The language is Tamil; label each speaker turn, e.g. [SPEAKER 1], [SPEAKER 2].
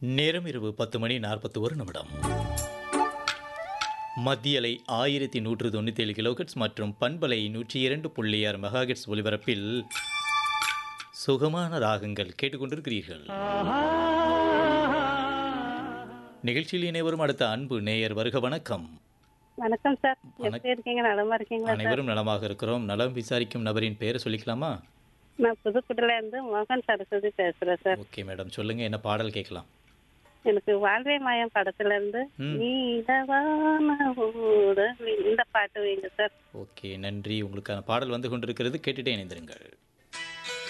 [SPEAKER 1] நேரம் இரவு பத்து மணி நாற்பத்தி ஒரு நிமிடம் மத்தியலை ஆயிரத்தி நூற்று தொண்ணூற்றி ஏழு கிலோஹெட்ஸ் மற்றும் பண்பலை நூற்றி இரண்டு புள்ளி ஆறு மெகாஹெட்ஸ் ஒலிபரப்பில் சுகமான ராகங்கள் கேட்டுக்கொண்டிருக்கிறீர்கள் நிகழ்ச்சியில் இணைவரும் அடுத்த அன்பு நேயர் வருக வணக்கம்
[SPEAKER 2] வணக்கம் சார்
[SPEAKER 1] வணக்~
[SPEAKER 2] எப்படி இருக்கீங்க நலமா இருக்கீங்களா சார்
[SPEAKER 1] அனைவரும் நலமாக இருக்கிறோம் நலம் விசாரிக்கும் நபரின் பெயரை சொல்லிக்கலாமா
[SPEAKER 2] நான் புதுக்குடில இருந்து மோகன் சரஸ்வதி பேசுறேன் சார்
[SPEAKER 1] ஓகே மேடம் சொல்லுங்க என்ன பாடல் கேட்கலாம்
[SPEAKER 2] எனக்கு வாழ்வே மாயம் படத்துல இருந்து
[SPEAKER 1] ம்.
[SPEAKER 2] நீலவான ஊடலில் இந்த பாட்டு வைங்க சார்
[SPEAKER 1] ஓகே நன்றி உங்களுக்கான பாடல் வந்து கொண்டிருக்கிறது கேட்டுட்டே இணைந்திருங்கள்